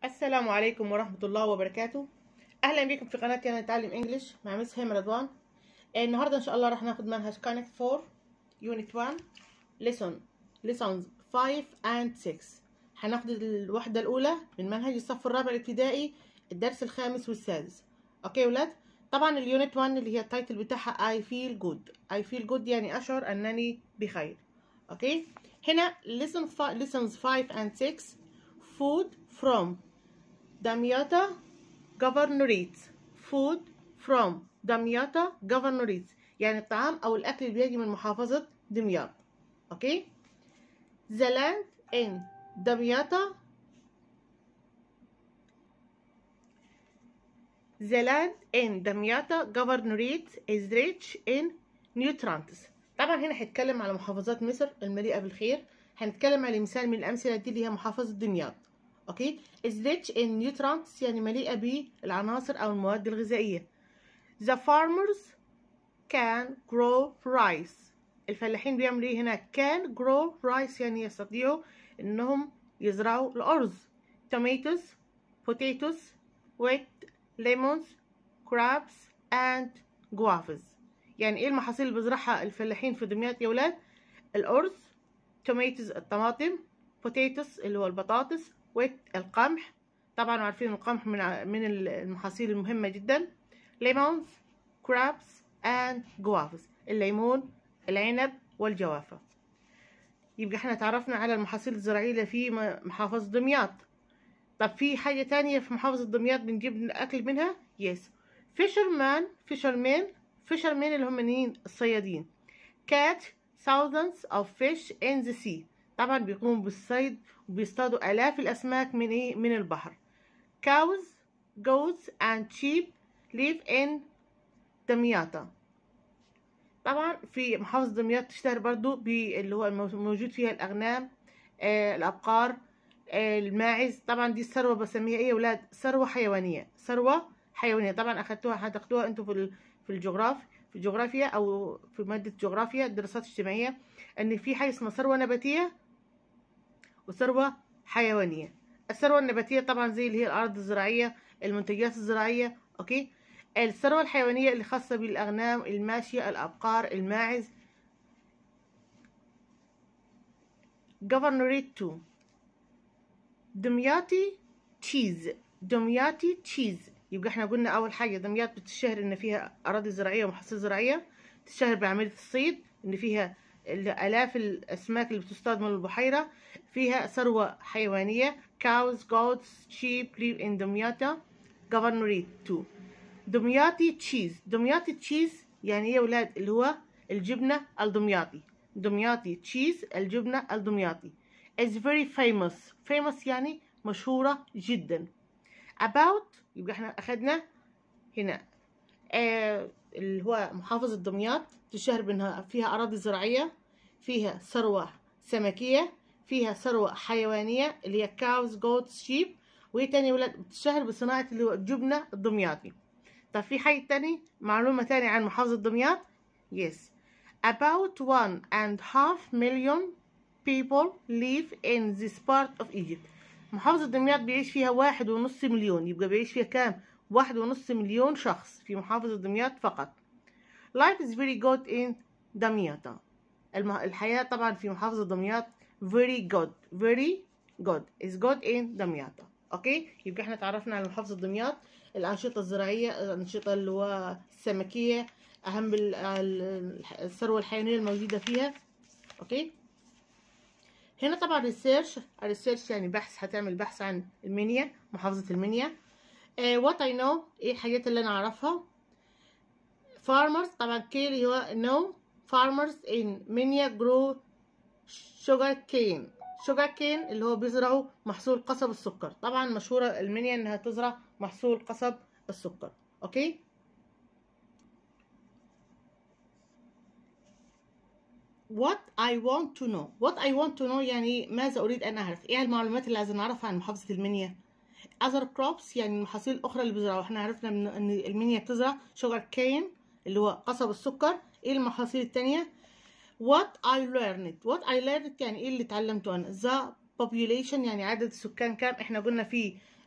السلام عليكم ورحمة الله وبركاته أهلا بكم في قناة يلا نتعلم إنجليش مع مس هيم رضوان النهاردة إن شاء الله راح ناخد منهج Connect 4 Unit 1 Lesson Lessons 5 and 6 هناخد الوحدة الأولى من منهج الصف الرابع الابتدائي الدرس الخامس والسادس أوكي يا ولاد طبعا اليونت 1 اللي هي التايتل بتاعها I feel good I feel good يعني أشعر أنني بخير أوكي هنا lesson fi- lessons 5 and 6 food from دمياطة governorate food from دمياطة governorate يعني الطعام أو الأكل اللي بيجي من محافظة دمياط أوكي the land in دمياطة the land in دمياطة governorate is rich in nutrients طبعا هنا هنتكلم على محافظات مصر المليئة بالخير هنتكلم على مثال من الأمثلة دي اللي هي محافظة دمياط اوكي is rich in nutrients يعني مليئة بالعناصر أو المواد الغذائية the farmers can grow rice الفلاحين بيعملوا ايه هنا can grow rice يعني يستطيعوا انهم يزرعوا الأرز tomatoes potatoes wheat lemons crabs and guavas يعني ايه المحاصيل اللي بيزرعها الفلاحين في دمياط يا ولاد الأرز tomatoes الطماطم potatoes اللي هو البطاطس ويت القمح طبعا عارفين القمح من من المحاصيل المهمة جدا lemons crabs and guavas الليمون العنب والجوافة يبقى احنا تعرفنا على المحاصيل الزراعية اللي في محافظة دمياط طب في حاجة تانية في محافظة دمياط بنجيب أكل منها يس fisherman fishermen fishermen اللي هم منين الصيادين catch thousands of fish in the sea طبعا بيقوموا بالصيد وبيصطادوا آلاف الأسماك من إيه من البحر cows goats and sheep live in دمياطة طبعا في محافظة دمياط تشتهر برضو باللي هو موجود فيها الأغنام آه الأبقار آه الماعز طبعا دي الثروة بسميها إيه يا ولاد ثروة حيوانية ثروة حيوانية طبعا أخدتوها هتاخدوها أنتوا في في الجغراف في الجغرافيا أو في مادة جغرافيا دراسات اجتماعية إن في حاجة اسمها ثروة نباتية وثروة حيوانية الثروة النباتية طبعا زي اللي هي الأرض الزراعية المنتجات الزراعية أوكي الثروة الحيوانية اللي خاصة بالأغنام الماشية الأبقار الماعز governorate 2 دمياطي تشيز دمياطي تشيز يبقى احنا قلنا أول حاجة دمياط بتشهر إن فيها أراضي زراعية ومحاصيل زراعية تشهر بعملية الصيد إن فيها آلاف الأسماك اللي بتصطاد من البحيرة فيها ثروة حيوانية cows, goats, sheep live in دمياطة governorate 2 دمياطي تشيز دمياطي تشيز يعني ايه يا ولاد اللي هو الجبنة الدمياطي دمياطي تشيز الجبنة الدمياطي is very famous famous يعني مشهورة جدا about يبقى احنا أخدنا هنا آه اللي هو محافظة دمياط تشهر بأنها فيها أراضي زراعية فيها ثروة سمكية فيها ثروة حيوانية اللي هي cows, goats, sheep وإيه تاني ولاد بتشهر بصناعة اللي هو الجبنة الدمياطي طب في حاجة تاني معلومة تانية عن محافظة دمياط yes about one and half million people live in this part of Egypt محافظة دمياط بيعيش فيها واحد ونص مليون يبقى بيعيش فيها كام واحد ونص مليون شخص في محافظة دمياط فقط life is very good in دمياط الحياة طبعا في محافظة دمياط very good very good is good in دمياط اوكي يبقى احنا تعرفنا على محافظة دمياط الأنشطة الزراعية الأنشطة اللي هو السمكية أهم الثروة الحيوانية الموجودة فيها أوكي هنا طبعا ريسيرش الريسيرش يعني بحث هتعمل بحث عن المنيا محافظة المنيا وات اي نو ايه الحاجات اللي انا اعرفها farmers طبعا كي اللي هو no farmers in منيا grow sugar cane شوجر كين اللي هو بيزرعوا محصول قصب السكر طبعا مشهورة المنيا انها تزرع محصول قصب السكر اوكي what I want to know what I want to know يعني ماذا أريد أن أعرف إيه المعلومات اللي عايزين نعرفها عن محافظة المنيا other crops يعني المحاصيل الأخرى اللي بيزرعوها احنا عرفنا من أن المنيا بتزرع شوجر كين اللي هو قصب السكر إيه المحاصيل التانية what I learned what I learned يعني ايه اللي اتعلمته انا the population يعني عدد السكان كام احنا قلنا في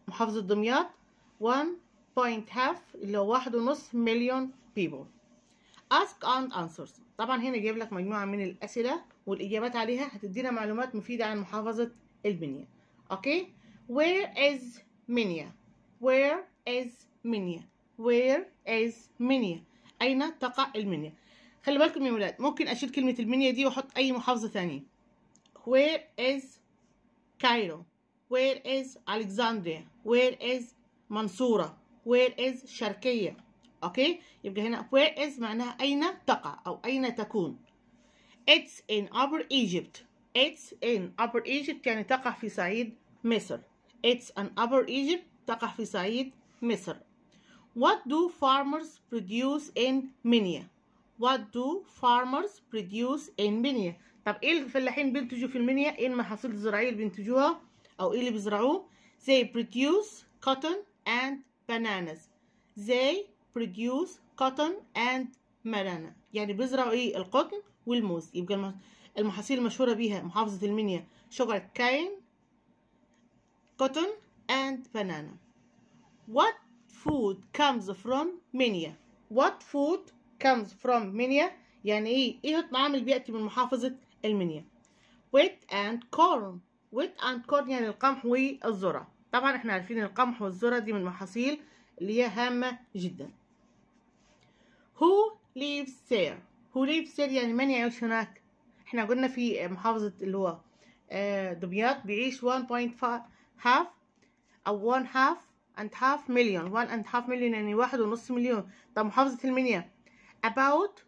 محافظة دمياط 1.5 اللي هو واحد ونص مليون people ask and answers طبعا هنا جايب لك مجموعة من الأسئلة والإجابات عليها هتدينا معلومات مفيدة عن محافظة المنيا أوكي where is منيا where is منيا where is منيا أين تقع المنيا خلي بالكم يا ولاد ممكن أشيل كلمة المنيا دي وأحط أي محافظة ثانية where is Cairo where is Alexandria where is منصورة where is شرقية اوكي يبقى هنا where is معناها اين تقع او اين تكون it's in upper Egypt it's in upper Egypt يعني تقع في صعيد مصر it's an upper Egypt تقع في صعيد مصر what do farmers produce in Minya what do farmers produce in Minya طب ايه الفلاحين بينتجوا في المنيا ايه المحاصيل الزراعيه اللي بينتجوها او ايه اللي بيزرعوه they produce cotton and bananas they produce cotton and banana يعني بيزرعوا ايه القطن والموز يبقى المحاصيل المشهوره بيها محافظه المنيا sugar cane cotton and banana what food comes from Minya what food comes from Minya يعني ايه ايه الطعام اللي بياتي من محافظه المنيا wheat and corn wheat and corn يعني القمح والذره طبعا احنا عارفين القمح والذره دي من المحاصيل اللي هي هامه جدا who lives there who lives there يعني من يعيش هناك احنا قلنا في محافظة اللي هو دمياط بيعيش 1.5 half أو 1 half and half million 1 and half million يعني واحد ونص مليون طب محافظة المنيا about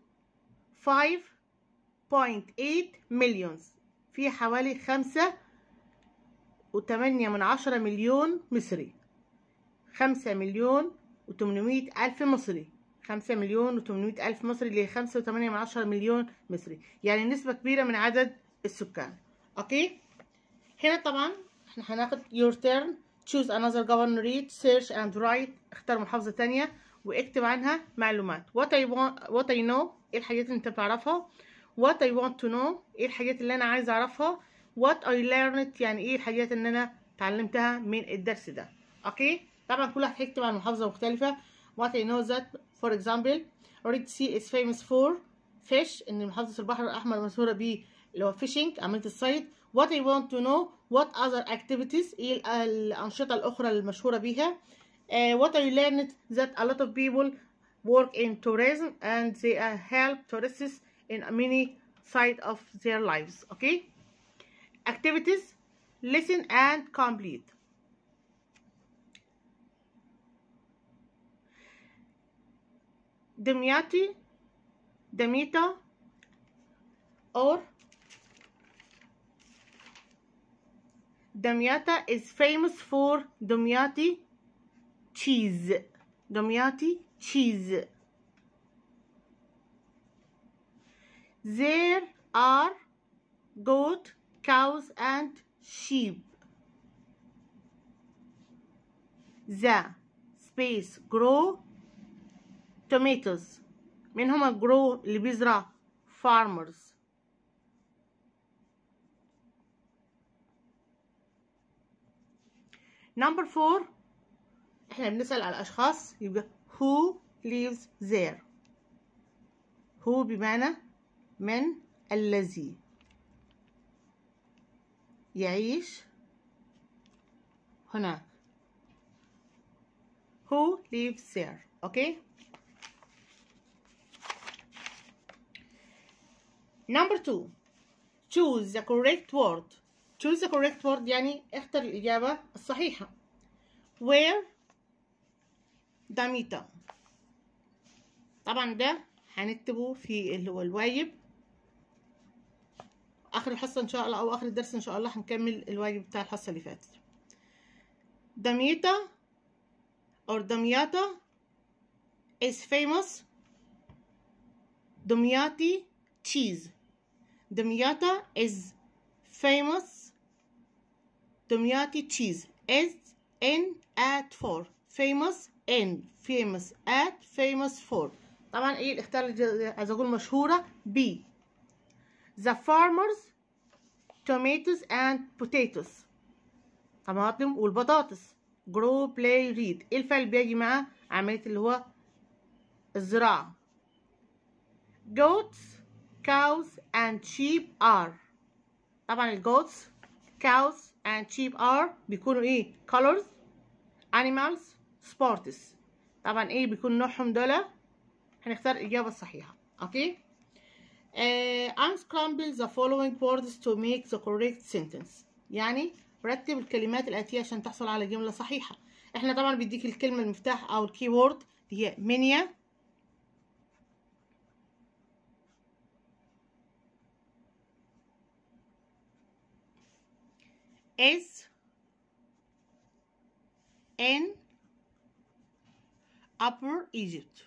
5.8 millions في حوالي خمسة وتمانية من عشرة مليون مصري خمسة مليون وتمنمية ألف مصري خمسة مليون وتمنمية ألف مصري اللي هي خمسة وتمانية من عشرة مليون مصري يعني نسبة كبيرة من عدد السكان أوكي هنا طبعا احنا هناخد your turn choose another governorate search and write اختار محافظة تانية واكتب عنها معلومات what I want what I know ايه الحاجات اللي انت بتعرفها what I want to know ايه الحاجات اللي انا عايز اعرفها what I learned يعني ايه الحاجات اللي انا اتعلمتها من الدرس ده اوكي طبعا كل واحد هيكتب عن محافظة مختلفة what I know that for example Red Sea is famous for fish ان محافظة البحر الاحمر مشهورة بيه اللي هو fishing عملية الصيد what I want to know what other activities ايه الانشطة الاخرى المشهورة بيها uh, what I learned that a lot of people work in tourism and they uh, help tourists in many side of their lives okay activities listen and complete دمياطي دميتا or Damiata is famous for Damiati cheese. Damiati cheese. There are goat, cows, and sheep. The space grow tomatoes. من هما grow اللي بيزرع farmers. Number four احنا بنسأل على الأشخاص يبقى who lives there who بمعنى من الذي يعيش هناك who lives there okay number two choose the correct word choose the correct word يعني اختر الإجابة الصحيحة where داميتا طبعا ده هنكتبه في اللي هو الواجب اخر الحصة ان شاء الله او اخر الدرس ان شاء الله هنكمل الواجب بتاع الحصة اللي فاتت داميتا or دمياتا is famous دمياطي cheese دمياتا is famous دمياطي cheese is in at for famous in famous at famous for طبعا ايه الاختيار اللي عايز اقول مشهورة ب the farmers tomatoes and potatoes طماطم والبطاطس grow play read ايه الفعل بيجي مع عملية اللي هو الزراعة goats cows and sheep are طبعا الجوتس cows and sheep are بيكونوا ايه colors animals sports طبعا ايه بيكون نوعهم دول هنختار الإجابة الصحيحة اوكي uh, unscramble the following words to make the correct sentence يعني رتب الكلمات الآتية عشان تحصل على جملة صحيحة احنا طبعا بيديك الكلمة المفتاح أو الكي وورد هي منيا is in Upper Egypt.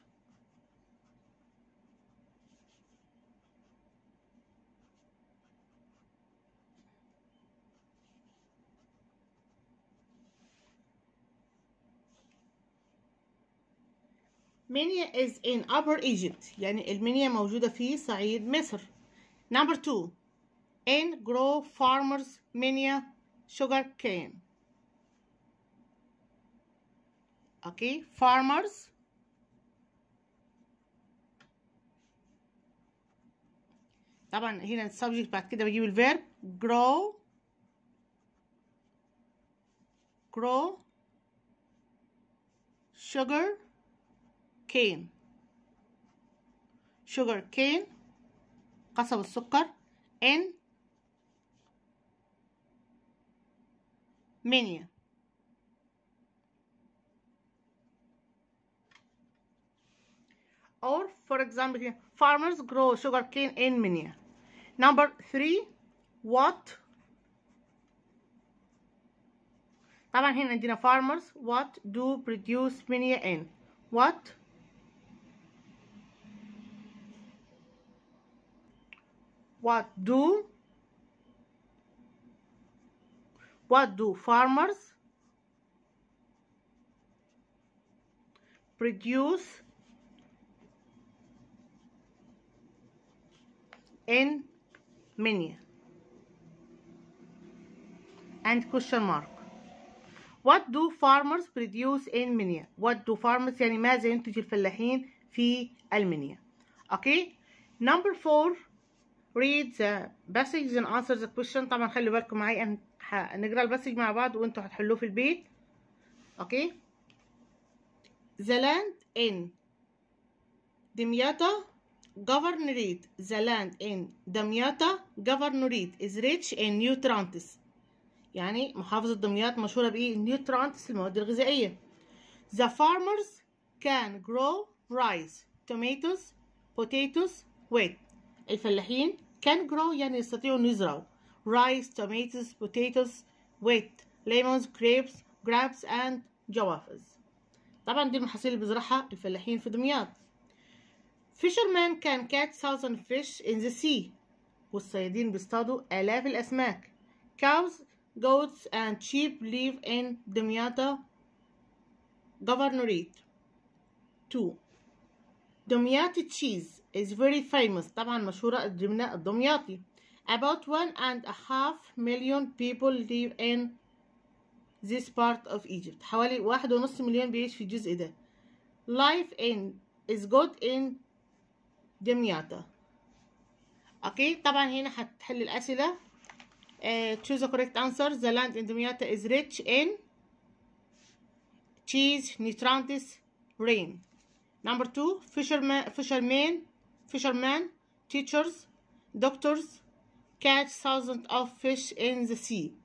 Minya is in Upper Egypt يعني المنيا موجودة في صعيد مصر. Number two in grow farmers Minya sugar cane. Okay, farmers طبعا هنا السبجكت بعد كده بجيب الفيرب grow grow sugar cane sugar cane قصب السكر in mania or for example here farmers grow sugarcane in Minya. Number three what طبعا هنا عندنا farmers what do produce Minya in what what do what do farmers produce in Minya and question mark what do farmers produce in Minya what do farmers يعني ماذا ينتج الفلاحين في المنيا okay number four read the passage and answer the question طبعا خلي بالكم معايا أن نقرا الباسج مع بعض وانتوا هتحلوه في البيت okay the land in دمياطة governorate the land in دمياطة governorate is rich in nutrients يعني محافظة دمياط مشهورة بإيه nutrients المواد الغذائية the farmers can grow rice tomatoes potatoes wheat الفلاحين can grow يعني يستطيعوا أن يزرعوا rice tomatoes potatoes wheat lemons grapes grapes and جوافز طبعا دي المحاصيل اللي بيزرعها الفلاحين في دمياط fishermen can catch thousand fish in the sea والصيادين بيصطادوا آلاف الأسماك cows goats and sheep live in دمياط governorate 2 دمياط cheese is very famous طبعا مشهورة الجبنة الدمياطي about one and a half million people live in this part of Egypt حوالي واحد ونص مليون بيعيش في الجزء ده life in is good in دمياط اوكي طبعا هنا هتحل الأسئلة uh, choose the correct answer the land in دمياط is rich in cheese nutrients rain number two fishermen fishermen fishermen teachers doctors catch thousands of fish in the sea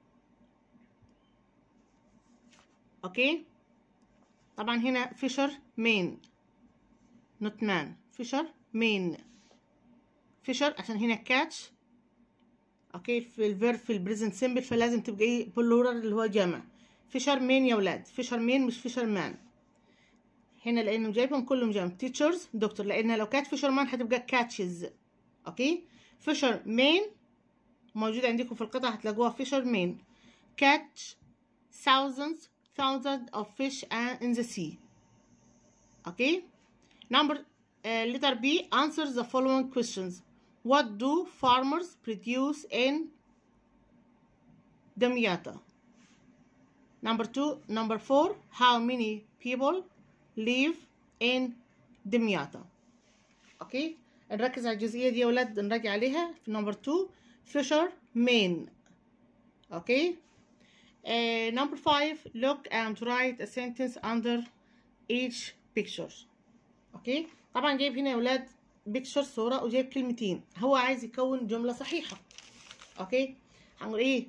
اوكي طبعا هنا fisher men not man fisher men fisher عشان هنا catch اوكي في الفيرب في البريزنت سيمبل فلازم تبقى ايه بلورال اللي هو جمع فيشر مين يا ولاد فيشر مين مش فيشر مان هنا لانه جايبهم كلهم جمع تيتشرز دكتور لان لو كانت فيشر مان هتبقى كاتشز اوكي فيشر مين موجودة عندكم في القطعة هتلاقوها فيشر مين catch thousands thousands of fish in the sea okay number uh, letter B answer the following questions what do farmers produce in دمياط number two number four how many people live in دمياطة اوكي نركز على الجزئية دي يا ولاد نراجع عليها في number two fishermen اوكي uh, number five look and write a sentence under each picture اوكي طبعا جايب هنا يا ولاد بيكتشر صورة وجايب كلمتين هو عايز يكون جملة صحيحة اوكي هنقول ايه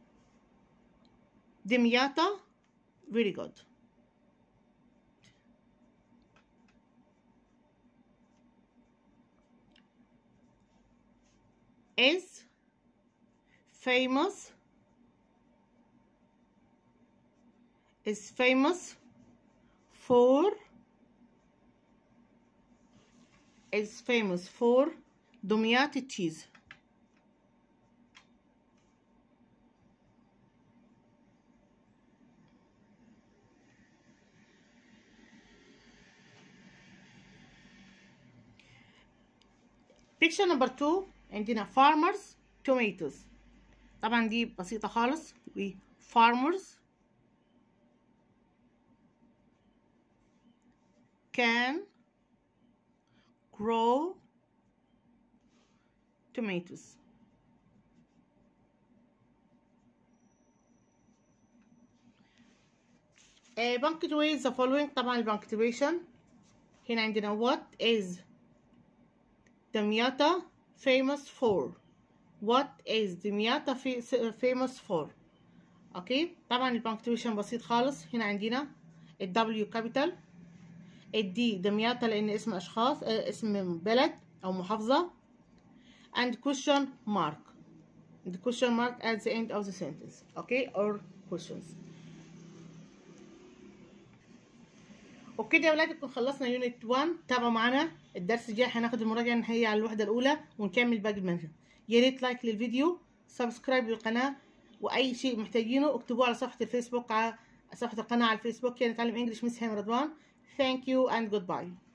دمياطة very good is famous is famous for is famous for Dumyati cheese. Picture number two عندنا farmers tomatoes طبعا دي بسيطة خالص و farmers can grow tomatoes uh, punctuate the following طبعا البنكتويشن هنا عندنا what is دمياطة famous for what is دمياطة famous for اوكي طبعا البنكتويشن بسيط خالص هنا عندنا ال W capital الدي دمياطة لأن اسم أشخاص اسم بلد أو محافظة and question mark the question mark at the end of the sentence okay or questions وبكده يا ولاد نكون خلصنا يونت 1 تابعوا معانا الدرس الجاي هناخد المراجعة النهائية على الوحدة الأولى ونكمل باقي المنهج يا ريت لايك للفيديو سبسكرايب للقناة وأي شيء محتاجينه اكتبوه على صفحة الفيسبوك على صفحة القناة على الفيسبوك يعني نتعلم انجلش مس هيم رضوان Thank you and goodbye.